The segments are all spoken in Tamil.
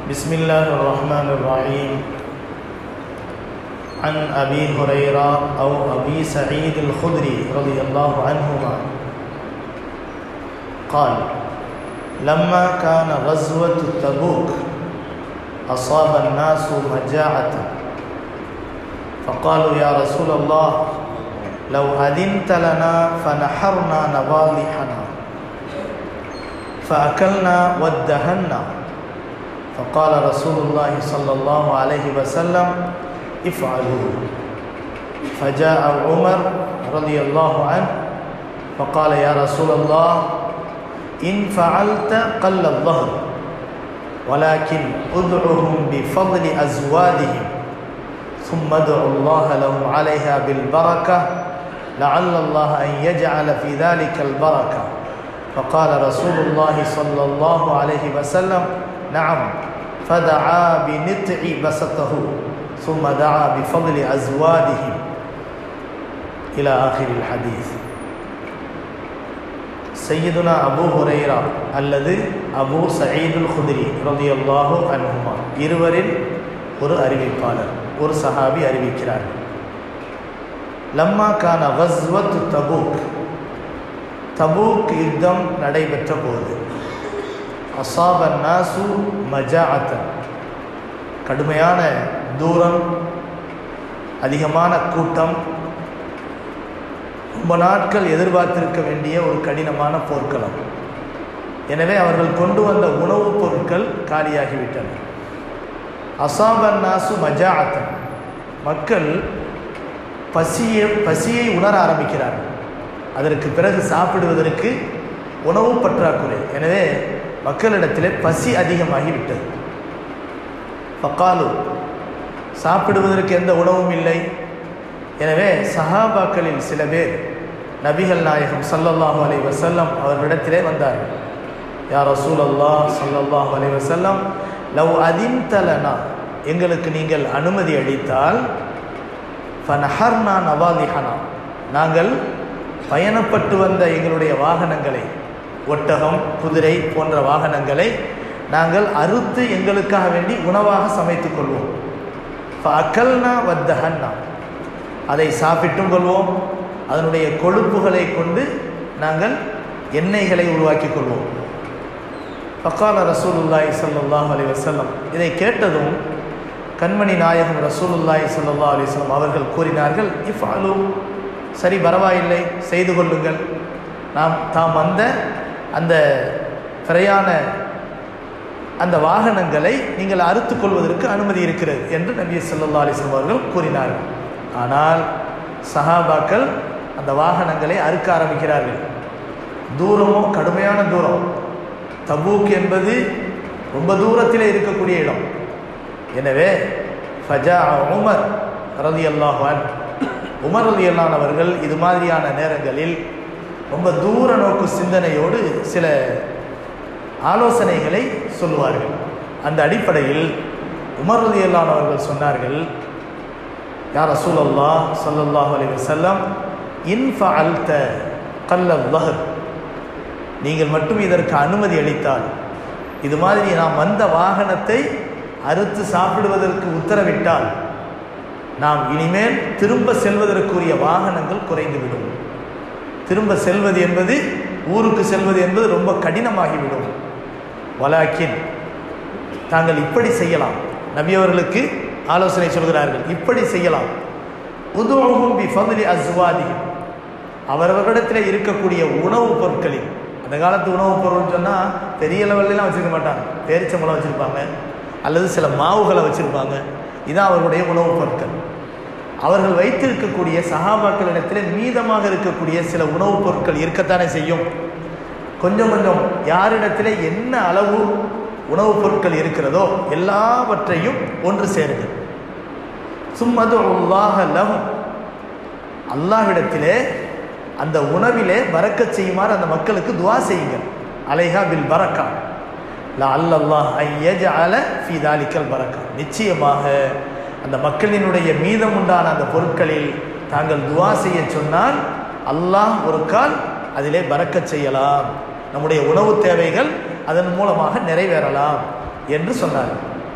بسم الله الرحمن الرحيم عن أبي هريرة أو أبي سعيد الخدري رضي الله عنهما قال لما كان غزوة تبوك أصاب الناس مجاعة فقالوا يا رسول الله لو أذنت لنا فنحرنا نواضحنا فأكلنا وادهنا فقال رسول الله صلى الله عليه وسلم افعلوا فجاء عمر رضي الله عنه فقال يا رسول الله إن فعلت قل الظهر ولكن ادعهم بفضل أزوادهم ثم ادعوا الله لهم عليها بالبركة لعل الله أن يجعل في ذلك البركة فقال رسول الله صلى الله عليه وسلم نعم فدعا بنطع بسطه ثم دعا بفضل أزوادهم إلى آخر الحديث சையதுனா அபு ஹுரைரா அல்லது அபு சயீதுல் குதிரி ரலியல்லாஹு அன்ஹுமா இருவரில் ஒரு அறிவிப்பாளர் ஒரு சஹாபி அறிவிக்கிறார் லம்மா கான வஸ்வத் தபூக் தபூக் யுத்தம் நடைபெற்ற போது அசாப நாசு மஜாஅத்தன் கடுமையான தூரம் அதிகமான கூட்டம் ரொம்ப நாட்கள் எதிர்பார்த்திருக்க வேண்டிய ஒரு கடினமான போர்க்களம் எனவே அவர்கள் கொண்டு வந்த உணவுப் பொருட்கள் காலியாகிவிட்டன அசாபன் நாசு மஜாஅத்தன் மக்கள் பசியை பசியை உணர ஆரம்பிக்கிறார்கள் அதற்கு பிறகு சாப்பிடுவதற்கு உணவு பற்றாக்குறை எனவே மக்களிடத்தில் பசி அதிகமாகிவிட்டது பக்காலு சாப்பிடுவதற்கு எந்த உணவும் இல்லை எனவே சஹாபாக்களில் சில பேர் நபிகள் நாயகம் சல்லல்லாஹு அலை வசல்லம் அவர்களிடத்திலே வந்தார்கள் யார் ரசூல் அல்லா சல்லல்லாஹு அலை வசல்லம் லவ் அதின்தலனா எங்களுக்கு நீங்கள் அனுமதி அளித்தால் ஃபனஹர்னா நவாலிஹனா நாங்கள் பயணப்பட்டு வந்த எங்களுடைய வாகனங்களை ஒட்டகம் குதிரை போன்ற வாகனங்களை நாங்கள் அறுத்து எங்களுக்காக வேண்டி உணவாக சமைத்துக் கொள்வோம் அக்கல்னா வத்தஹன்னா அதை சாப்பிட்டும் கொள்வோம் அதனுடைய கொழுப்புகளை கொண்டு நாங்கள் எண்ணெய்களை உருவாக்கி கொள்வோம் பக்கால ரசூலுல்லாய் சல்லாஹ் அலி வசல்லம் இதை கேட்டதும் கண்மணி நாயகம் ரசூலுல்லாய் சல்லா அலிஸ்லாம் அவர்கள் கூறினார்கள் இஃப் அலு சரி பரவாயில்லை செய்து கொள்ளுங்கள் நாம் தாம் வந்த அந்த பிரயாண அந்த வாகனங்களை நீங்கள் அறுத்து கொள்வதற்கு அனுமதி இருக்கிறது என்று நபி சொல்லா அலிஸ்லாம் அவர்கள் கூறினார்கள் ஆனால் சஹாபாக்கள் அந்த வாகனங்களை அறுக்க ஆரம்பிக்கிறார்கள் தூரமோ கடுமையான தூரம் தபூக் என்பது ரொம்ப தூரத்தில் இருக்கக்கூடிய இடம் எனவே ஃபஜா உமர் ரதி அல்லாஹான் உமர் ரதி அல்லான் அவர்கள் இது மாதிரியான நேரங்களில் ரொம்ப தூர நோக்கு சிந்தனையோடு சில ஆலோசனைகளை சொல்லுவார்கள் அந்த அடிப்படையில் உமர் ரதி அல்லான் அவர்கள் சொன்னார்கள் யார் ரசூல் அல்லா சல்லாஹூ அலி வசல்லம் இன்ஃப அல்த கல்லஹர் நீங்கள் மட்டும் இதற்கு அனுமதி அளித்தால் இது மாதிரி நாம் வந்த வாகனத்தை அறுத்து சாப்பிடுவதற்கு உத்தரவிட்டால் நாம் இனிமேல் திரும்ப செல்வதற்குரிய வாகனங்கள் குறைந்துவிடும் திரும்ப செல்வது என்பது ஊருக்கு செல்வது என்பது ரொம்ப கடினமாகிவிடும் வலாக்கின் தாங்கள் இப்படி செய்யலாம் நபி அவர்களுக்கு ஆலோசனை சொல்கிறார்கள் இப்படி செய்யலாம் உதுவும் பி ஃபதுலி அஸ்வாதி அவரவர்களிடத்தில் இருக்கக்கூடிய உணவுப் பொருட்களில் அந்த காலத்து உணவுப் பொருள்னு சொன்னால் பெரிய லெவல்லாம் வச்சுருக்க மாட்டாங்க பேரிச்சம்பழம் வச்சுருப்பாங்க அல்லது சில மாவுகளை வச்சுருப்பாங்க இதான் அவர்களுடைய உணவுப் பொருட்கள் அவர்கள் வைத்திருக்கக்கூடிய சகாபாக்களிடத்தில் மீதமாக இருக்கக்கூடிய சில உணவுப் பொருட்கள் இருக்கத்தானே செய்யும் கொஞ்சம் கொஞ்சம் யாரிடத்தில் என்ன அளவு உணவுப் பொருட்கள் இருக்கிறதோ எல்லாவற்றையும் ஒன்று சேருங்கள் சும்மது உல்லாஹ லஹும் அல்லாஹ்விடத்திலே அந்த உணவிலே பறக்க செய்யுமாறு அந்த மக்களுக்கு துவா செய்யுங்கள் அலைஹா பில் பரக்கா லா அல்லல்லாஹ் ஐயஜ அல ஃபி தாலிக்கல் பரக்கா நிச்சயமாக அந்த மக்களினுடைய மீதம் உண்டான அந்த பொருட்களில் தாங்கள் துவா செய்ய சொன்னால் அல்லாஹ் ஒரு கால் அதிலே பறக்க செய்யலாம் நம்முடைய உணவு தேவைகள் அதன் மூலமாக நிறைவேறலாம் என்று சொன்னார்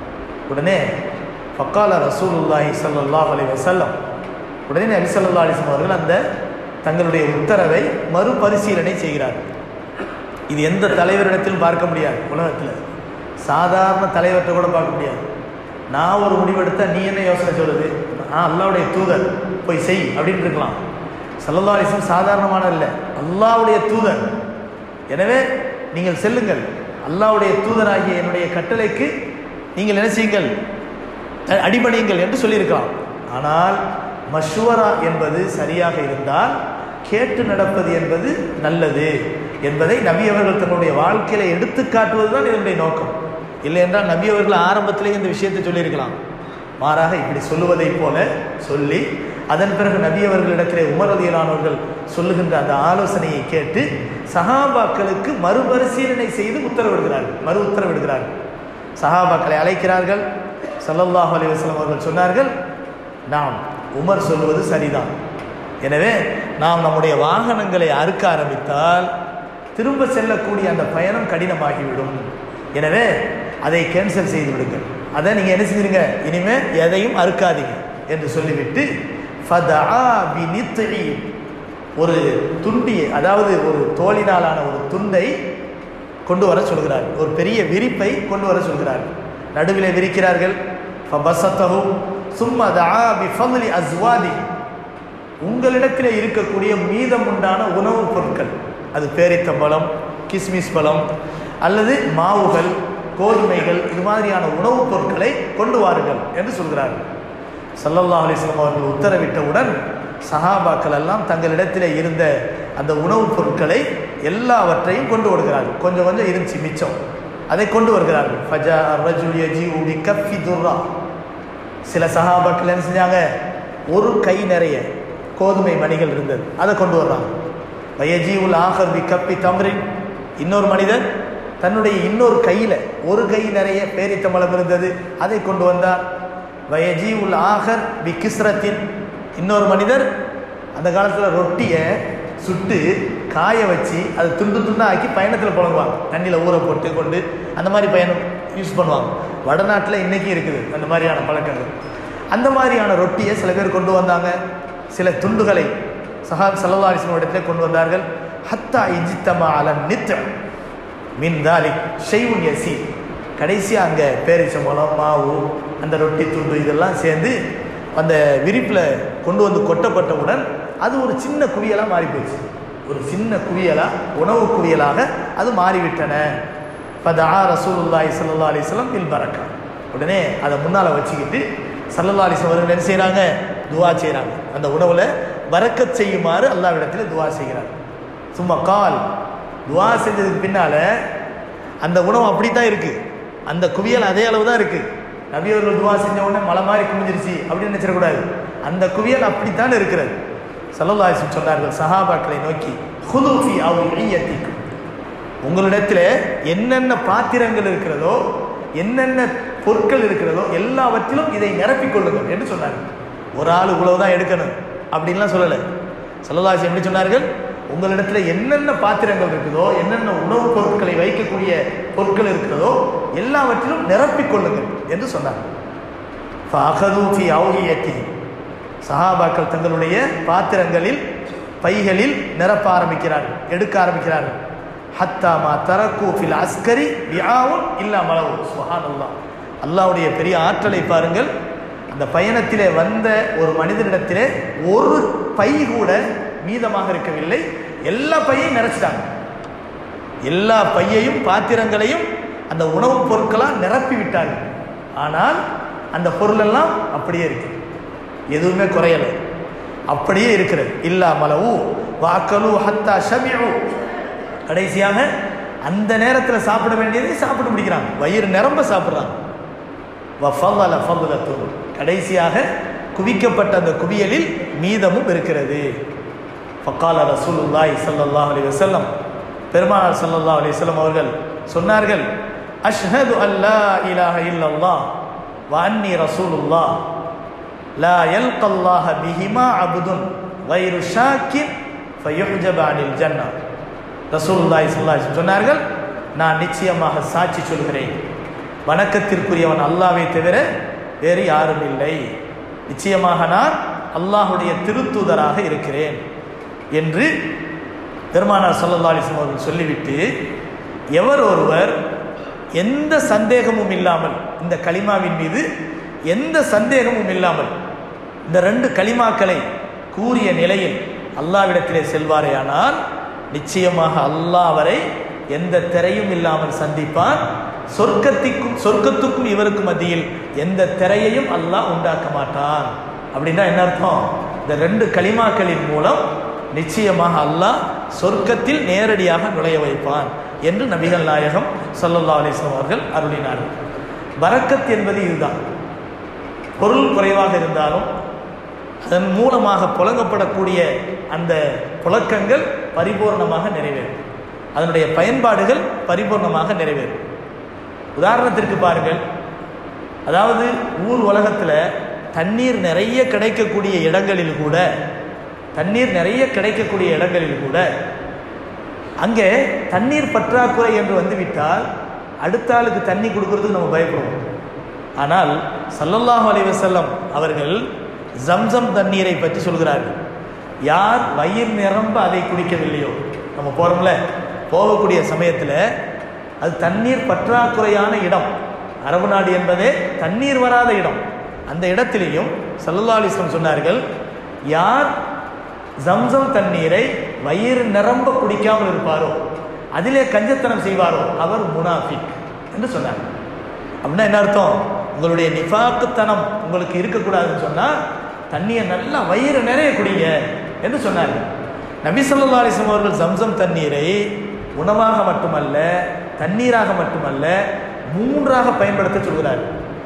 உடனே ஃபக்கால ரசூலுல்லாஹி ஸல்லல்லாஹு அலைஹி வஸல்லம் உடனே நபி ஸல்லல்லாஹு அலைஹி வஸல்லம் அவர்கள் அந்த தங்களுடைய உத்தரவை மறுபரிசீலனை செய்கிறார்கள் இது எந்த தலைவரிடத்திலும் பார்க்க முடியாது உலகத்தில் சாதாரண தலைவர்கிட்ட கூட பார்க்க முடியாது நான் ஒரு முடிவெடுத்தா நீ என்ன யோசனை சொல்லுது நான் அல்லாவுடைய தூதர் போய் செய் அப்படின்னு இருக்கலாம் சல்லல்லா அலிஸ்லம் சாதாரணமான இல்லை அல்லாவுடைய தூதர் எனவே நீங்கள் செல்லுங்கள் அல்லாவுடைய தூதராகிய என்னுடைய கட்டளைக்கு நீங்கள் என்ன செய்யுங்கள் அ- அடிபணியுங்கள் என்று சொல்லியிருக்கலாம் ஆனால் மஷ்வரா என்பது சரியாக இருந்தால் கேட்டு நடப்பது என்பது நல்லது என்பதை நபி அவர்கள் தன்னுடைய வாழ்க்கையில எடுத்து காட்டுவது தான் இதனுடைய நோக்கம் இல்லை என்றால் நபி அவர்கள் ஆரம்பத்திலே இந்த விஷயத்தை சொல்லியிருக்கலாம் மாறாக இப்படி சொல்லுவதைப் போல சொல்லி அதன் பிறகு நபி அவர்களிடத்திலே உமர் ரலியல்லானவர்கள் சொல்லுகின்ற அந்த ஆலோசனையை கேட்டு சஹாபாக்களுக்கு மறுபரிசீலனை செய்து உத்தரவிடுகிறார்கள் மறு உத்தரவிடுகிறார்கள் சஹாபாக்களை அழைக்கிறார்கள் ஸல்லல்லாஹு அலைஹி வஸல்லம் அவர்கள் சொன்னார்கள் நாம் உமர் சொல்வது சரிதான் எனவே நாம் நம்முடைய வாகனங்களை அறுக்க ஆரம்பித்தால் திரும்ப செல்லக்கூடிய அந்த பயணம் கடினமாகிவிடும் எனவே அதை கேன்சல் செய்து விடுங்கள் அதை நீங்கள் என்ன செஞ்சிருங்க இனிமே எதையும் அறுக்காதீங்க என்று சொல்லிவிட்டு ஃபதஆ பினித்இ ஒரு துண்டியை அதாவது ஒரு தோலினாலான ஒரு துண்டை கொண்டு வர சொல்கிறார் ஒரு பெரிய விரிப்பை கொண்டு வர சொல்கிறார் நடுவிலே விரிக்கிறார்கள் ஃபபஸத்தஹு சும்ம தஆ பிஃபضل அஸ்வாதி உங்களிடத்தில் இருக்கக்கூடிய மீதம் உண்டான உணவுப் பொருட்கள் அது பேரித்தம்பழம் கிஸ்மிஸ் பழம் அல்லது மாவுகள் கோதுமைகள் இது மாதிரியான உணவுப் பொருட்களை கொண்டு வாருங்கள் என்று சொல்கிறார்கள் ஸல்லல்லாஹு அலைஹி வஸல்லம் அவர்கள் உத்தரவிட்டவுடன் சஹாபாக்கள் எல்லாம் தங்களிடத்திலே இருந்த அந்த உணவுப் பொருட்களை எல்லாவற்றையும் கொண்டு வருகிறார்கள் கொஞ்சம் கொஞ்சம் இருந்துச்சு மிச்சம் அதை கொண்டு வருகிறார்கள் ஃபஜா ரஜுல் யஜிஉ பிகஃபி துர்ரா சில சஹாபாக்கள் என்ன செஞ்சாங்க ஒரு கை நிறைய கோதுமை மணிகள் இருந்தது அதை கொண்டு வர்றாங்க வயஜிவுல் ஆஹர் பி கப்பி தம்ரின் இன்னொரு மனிதன் தன்னுடைய இன்னொரு கையில் ஒரு கை நிறைய பேரித்தம்பழம் இருந்தது அதை கொண்டு வந்தார் வயஜிவுல் ஆஹர் பி கிஸ்ரத்தின் இன்னொரு மனிதர் அந்த காலத்தில் ரொட்டியை சுட்டு காய வச்சு அதை துண்டு துண்டா ஆக்கி பயணத்தில் புழங்குவாங்க தண்ணியில் ஊற போட்டு கொண்டு அந்த மாதிரி பயணம் யூஸ் பண்ணுவாங்க வடநாட்டில் இன்னைக்கு இருக்குது அந்த மாதிரியான பழக்கங்கள் அந்த மாதிரியான ரொட்டியை சில பேர் கொண்டு வந்தாங்க சில துண்டுகளை சஹா சல்லல்லாஹிஸ்லம் இடத்துல கொண்டு வந்தார்கள் ஹத்தா இஜித்தமா அலன் நித்தம் மின் தாலிக் ஷெய்வுன் யசி கடைசியாக அங்கே பேரிச்சம்பழம் மாவு அந்த ரொட்டி துண்டு இதெல்லாம் சேர்ந்து அந்த விரிப்பில் கொண்டு வந்து கொட்டப்பட்டவுடன் அது ஒரு சின்ன குவியலாக மாறி போச்சு ஒரு சின்ன குவியலாக உணவு குவியலாக அது மாறிவிட்டன பதா ரசூலுல்லாஹி ஸல்லல்லாஹு அலைஹி வஸல்லம் பில் பரக்கா உடனே அதை முன்னால் வச்சுக்கிட்டு சல்லல்லா அலிஸ்லாம் அவர்கள் என்ன செய்கிறாங்க துவா செய்கிறாங்க அந்த உணவில் பரக்கத் செய்யுமாறு அல்லாவிடத்தில் துவா செய்கிறார் சும்மா கால் துவா செஞ்சதுக்கு பின்னால் அந்த உணவு அப்படி தான் இருக்குது அந்த குவியல் அதே அளவு தான் இருக்குது நபி அவர்கள் துவா செஞ்ச உடனே மலை மாதிரி குமிஞ்சிருச்சு அப்படின்னு நினச்சிடக்கூடாது அந்த குவியல் அப்படித்தான் இருக்கிறது சல்லல்லா அலிஸ்லம் சொன்னார்கள் சஹாபாக்களை நோக்கி ஹுதூஃபி அவர் ஐயத்திக்கும் உங்களிடத்தில் என்னென்ன பாத்திரங்கள் இருக்கிறதோ என்னென்ன பொருட்கள் இருக்கிறதோ எல்லாவற்றிலும் இதை நிரப்பிக் கொள்ளுங்கள் என்று சொன்னார் ஒரு ஆள் இவ்வளவுதான் எடுக்கணும் அப்படின்லாம் சொல்லலை சல்லல்லாசி எப்படி சொன்னார்கள் உங்களிடத்துல என்னென்ன பாத்திரங்கள் இருக்குதோ என்னென்ன உணவுப் பொருட்களை வைக்கக்கூடிய பொருட்கள் இருக்கிறதோ எல்லாவற்றிலும் நிரப்பிக் கொள்ளுங்கள் என்று சொன்னார் ஃபஅகதூஃபி அவுஹியத்தி சஹாபாக்கள் தங்களுடைய பாத்திரங்களில் பைகளில் நிரப்ப ஆரம்பிக்கிறார்கள் எடுக்க ஆரம்பிக்கிறார்கள் ஹத்தாமா தரக்கு ஃபில் அஸ்கரி வியாவும் இல்லா மலவு சுஹானல்லா அல்லாவுடைய பெரிய ஆற்றலை பாருங்கள் அந்த பயணத்திலே வந்த ஒரு மனிதனிடத்திலே ஒரு பை கூட மீதமாக இருக்கவில்லை எல்லா பையையும் நிறைச்சிட்டாங்க எல்லா பையையும் பாத்திரங்களையும் அந்த உணவுப் பொருட்களாக நிரப்பி விட்டார்கள் ஆனால் அந்த பொருளெல்லாம் அப்படியே இருக்கு எதுவுமே குறையலை அப்படியே இருக்கிறது இல்லா மலவு வாக்கலு ஹத்தா ஷமியு கடைசியாக அந்த நேரத்தில் சாப்பிட வேண்டியதை சாப்பிட்டு முடிக்கிறாங்க வயிறு நிரம்ப சாப்பிட்றாங்க வஃபல்ல ஃபல்லுலத்தும் கடைசியாக குவிக்கப்பட்ட அந்த குவியலில் மீதமும் இருக்கிறது ஃபக்கால ரசூலுல்லாஹி ஸல்லல்லாஹு அலைஹி வஸல்லம் பெருமானார் ஸல்லல்லாஹு அலைஹி வஸல்லம் அவர்கள் சொன்னார்கள் அஷ்ஹது அல்லா இலாஹ இல்லல்லாஹ் வ அன்னி ரசூலுல்லாஹ் லா யல்கல்லாஹ பிஹிமா அபுதுன் வைரு ஷாக்கின் ஃபயுஹ்ஜப அனில் ஜன்னா ரசூலுல்லாஹி ஸல்லல்லாஹு அலைஹி வஸல்லம் சொன்னார்கள் நான் நிச்சயமாக சாட்சி சொல்கிறேன் வணக்கத்திற்குரியவன் அல்லாவை தவிர வேறு யாரும் இல்லை நிச்சயமாக நான் அல்லாஹுடைய திருத்தூதராக இருக்கிறேன் என்று பெருமானார் சல்லல்லா அலிஸ்லாம் அவர்கள் சொல்லிவிட்டு எவர் ஒருவர் எந்த சந்தேகமும் இல்லாமல் இந்த களிமாவின் மீது எந்த சந்தேகமும் இல்லாமல் இந்த ரெண்டு களிமாக்களை கூறிய நிலையில் அல்லாவிடத்திலே செல்வாரேயானால் நிச்சயமாக அல்லாஹ் அவரை எந்த திரையும் இல்லாமல் சந்திப்பான் சொர்க்கத்திற்கும் சொர்க்கத்துக்கும் இவருக்கும் மத்தியில் எந்த திரையையும் அல்லாஹ் உண்டாக்க மாட்டான் அப்படின்னா என்ன அர்த்தம் இந்த ரெண்டு களிமாக்களின் மூலம் நிச்சயமாக அல்லாஹ் சொர்க்கத்தில் நேரடியாக நுழைய வைப்பான் என்று நபிகள் நாயகம் சல்லல்லா அலிஸ்லாம் அவர்கள் அருளினார்கள் பரக்கத் என்பது இதுதான் பொருள் குறைவாக இருந்தாலும் அதன் மூலமாக புழங்கப்படக்கூடிய அந்த புழக்கங்கள் பரிபூர்ணமாக நிறைவேறும் அதனுடைய பயன்பாடுகள் பரிபூர்ணமாக நிறைவேறும் உதாரணத்திற்கு பாருங்கள் அதாவது ஊர் உலகத்தில் தண்ணீர் நிறைய கிடைக்கக்கூடிய இடங்களில் கூட தண்ணீர் நிறைய கிடைக்கக்கூடிய இடங்களில் கூட அங்கே தண்ணீர் பற்றாக்குறை என்று வந்துவிட்டால் அடுத்த ஆளுக்கு தண்ணி கொடுக்கறதுக்கு நம்ம பயப்படுவோம் ஆனால் சல்லல்லாஹு அலைஹி வஸல்லம் அவர்கள் ஜம்சம் தண்ணீரை பற்றி சொல்கிறார்கள் யார் வயிறு நிரம்ப அதை குடிக்கவில்லையோ நம்ம போகிறோம்ல போகக்கூடிய சமயத்தில் அது தண்ணீர் பற்றாக்குறையான இடம் அரபு நாடு என்பதே தண்ணீர் வராத இடம் அந்த இடத்திலேயும் சல்லல்லா அலிஸ்லம் சொன்னார்கள் யார் ஜம்சம் தண்ணீரை வயிறு நிரம்ப குடிக்காமல் இருப்பாரோ அதிலே கஞ்சத்தனம் செய்வாரோ அவர் முனாஃபிக் என்று சொன்னார் அப்படின்னா என்ன அர்த்தம் உங்களுடைய நிஃபாக்குத்தனம் உங்களுக்கு இருக்கக்கூடாதுன்னு சொன்னால் தண்ணியை நல்லா வயிறு நிறைய குடிங்க என்று சொன்னார் நபி சொல்லா அலிஸ்லாம் அவர்கள் ஜம்சம் தண்ணீரை உணவாக மட்டுமல்ல தண்ணீராக மட்டுமல்ல மூன்றாக பயன்படுத்த சொல்கிறார்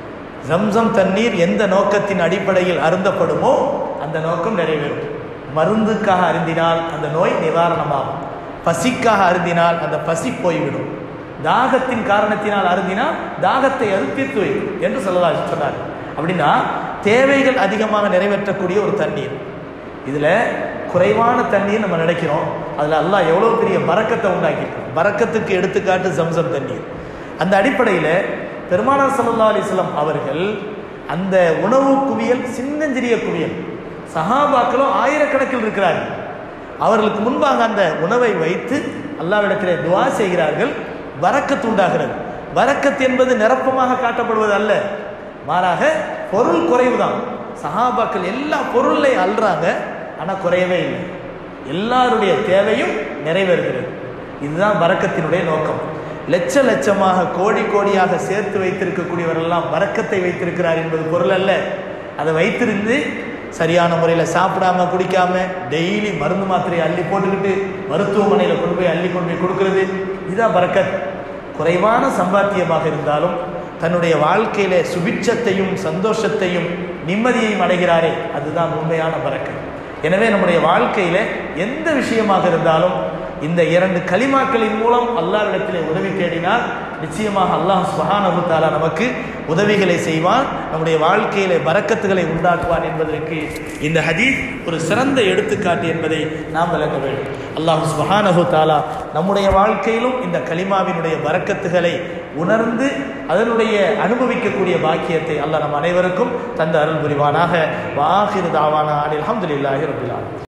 ஜம்சம் தண்ணீர் எந்த நோக்கத்தின் அடிப்படையில் அருந்தப்படுமோ அந்த நோக்கம் நிறைவேறும் மருந்துக்காக அருந்தினால் அந்த நோய் நிவாரணமாகும் பசிக்காக அருந்தினால் அந்த பசி போய்விடும் தாகத்தின் காரணத்தினால் அருந்தினால் தாகத்தை அது தீர்த்து வைக்கும் என்று சொல்லலாம் சொன்னார் அப்படின்னா தேவைகள் அதிகமாக நிறைவேற்றக்கூடிய ஒரு தண்ணீர் இதில் குறைவான தண்ணீர் நம்ம நினைக்கிறோம் அதில் அல்லாஹ் எவ்வளோ பெரிய பறக்கத்தை உண்டாக்கியிருக்கோம் பறக்கத்துக்கு எடுத்துக்காட்டு ஜம்சம் தண்ணீர் அந்த அடிப்படையில் பெருமானார் சல்லா அலிஸ்லாம் அவர்கள் அந்த உணவு குவியல் சின்னஞ்சிறிய குவியல் சஹாபாக்களும் ஆயிரக்கணக்கில் இருக்கிறார்கள் அவர்களுக்கு முன்பாக அந்த உணவை வைத்து அல்லாவிடத்திலே துவா செய்கிறார்கள் வரக்கத்து உண்டாகிறது வரக்கத்து என்பது நிரப்பமாக காட்டப்படுவது அல்ல மாறாக பொருள் குறைவுதான் சஹாபாக்கள் எல்லா பொருளை அல்றாங்க ஆனால் குறையவே இல்லை எல்லாருடைய தேவையும் நிறைவேறுகிறது இதுதான் வரக்கத்தினுடைய நோக்கம் லட்ச லட்சமாக கோடி கோடியாக சேர்த்து வைத்திருக்கக்கூடியவரெல்லாம் வரக்கத்தை வைத்திருக்கிறார் என்பது பொருள் அல்ல அதை வைத்திருந்து சரியான முறையில் சாப்பிடாம குடிக்காம டெய்லி மருந்து மாத்திரையை அள்ளி போட்டுக்கிட்டு மருத்துவமனையில் கொண்டு போய் அள்ளி கொண்டு போய் கொடுக்கறது இதுதான் பறக்கத் குறைவான சம்பாத்தியமாக இருந்தாலும் தன்னுடைய வாழ்க்கையில சுபிட்சத்தையும் சந்தோஷத்தையும் நிம்மதியையும் அடைகிறாரே அதுதான் உண்மையான பறக்கத் எனவே நம்முடைய வாழ்க்கையில எந்த விஷயமாக இருந்தாலும் இந்த இரண்டு களிமாக்களின் மூலம் அல்லாவிடத்திலே உதவி தேடினால் நிச்சயமாக அல்லாஹ் சுஹானபு தாலா நமக்கு உதவிகளை செய்வான் நம்முடைய வாழ்க்கையிலே பறக்கத்துகளை உண்டாக்குவான் என்பதற்கு இந்த ஹதீஸ் ஒரு சிறந்த எடுத்துக்காட்டு என்பதை நாம் விளக்க வேண்டும் அல்லாஹ் சுஹானஹு தாலா நம்முடைய வாழ்க்கையிலும் இந்த களிமாவினுடைய பறக்கத்துகளை உணர்ந்து அதனுடைய அனுபவிக்கக்கூடிய பாக்கியத்தை அல்லாஹ் நம் அனைவருக்கும் தந்த அருள் புரிவானாக வாஹிரு தாவானா அலி அஹமதுல்லாஹி ரபுல்லான்